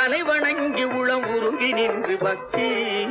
தலை வணங்கி உளம் உருகி நின்று பக்தி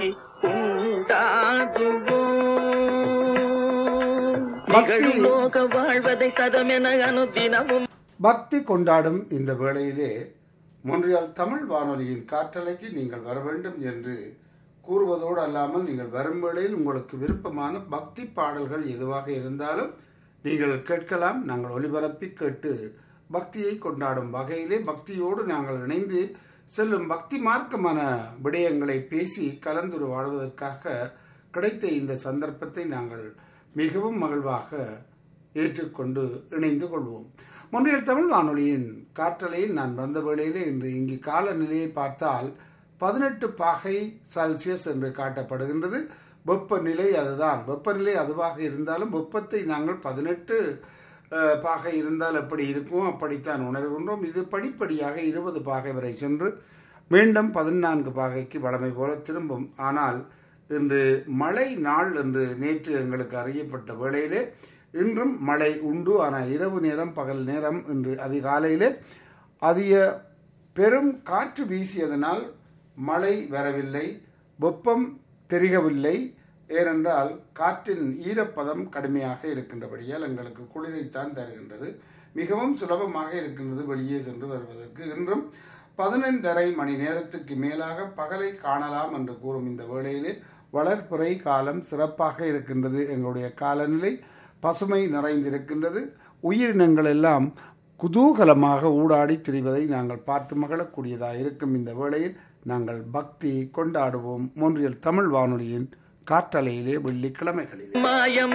உண்டாதுவோம் பக்தி- நிகழும் லோக வாழ்வதை சதமென அனுதினமும் பக்தி கொண்டாடும் இந்த வேளையிலே மொன்றியால் தமிழ் வானொலியின் காற்றலைக்கு நீங்கள் வர வேண்டும் என்று கூறுவதோடு அல்லாமல் நீங்கள் வரும் வேளையில் உங்களுக்கு விருப்பமான பக்தி பாடல்கள் எதுவாக இருந்தாலும் நீங்கள் கேட்கலாம் நாங்கள் ஒளிபரப்பி கேட்டு பக்தியை கொண்டாடும் வகையிலே பக்தியோடு நாங்கள் இணைந்து செல்லும் பக்தி மார்க்கமான விடயங்களை பேசி கலந்துரையாடுவதற்காக கிடைத்த இந்த சந்தர்ப்பத்தை நாங்கள் மிகவும் மகிழ்வாக ஏற்றுக்கொண்டு இணைந்து கொள்வோம் முன்றையில் தமிழ் வானொலியின் காற்றலையில் நான் வந்த வேளையிலே இன்று இங்கு காலநிலையை பார்த்தால் பதினெட்டு பாகை செல்சியஸ் என்று காட்டப்படுகின்றது வெப்பநிலை அதுதான் வெப்பநிலை அதுவாக இருந்தாலும் வெப்பத்தை நாங்கள் பதினெட்டு அஹ், பாகை இருந்தால் எப்படி இருக்கும் அப்படித்தான் உணர்கின்றோம் இது படிப்படியாக இருபது பாகை வரை சென்று மீண்டும் பதினான்கு பாகைக்கு வளமை போல திரும்பும் ஆனால் இன்று மழை நாள் என்று நேற்று எங்களுக்கு அறியப்பட்ட வேளையிலே இன்றும் மழை உண்டு ஆனால் இரவு நேரம் பகல் நேரம் இன்று அதிகாலையிலே அதிக பெரும் காற்று வீசியதனால் மழை வரவில்லை வெப்பம் தெரிகவில்லை ஏனென்றால் காற்றின் ஈரப்பதம் கடுமையாக இருக்கின்றபடியால் எங்களுக்கு குளிரைத்தான் தருகின்றது மிகவும் சுலபமாக இருக்கின்றது வெளியே சென்று வருவதற்கு இன்றும் பதினைந்தரை மணி நேரத்துக்கு மேலாக பகலை காணலாம் என்று கூறும் இந்த வேளையிலே வளர்ப்புறை காலம் சிறப்பாக இருக்கின்றது எங்களுடைய காலநிலை பசுமை நிறைந்திருக்கின்றது உயிரினங்கள் எல்லாம் குதூகலமாக ஊடாடி திரிவதை நாங்கள் பார்த்து மகிழக்கூடியதாக இருக்கும் இந்த வேளையில் நாங்கள் பக்தி கொண்டாடுவோம் மொன்றியல் தமிழ் வானொலியின் காற்றலையிலே வெள்ளிக்கிழமைகளிலே மாயம்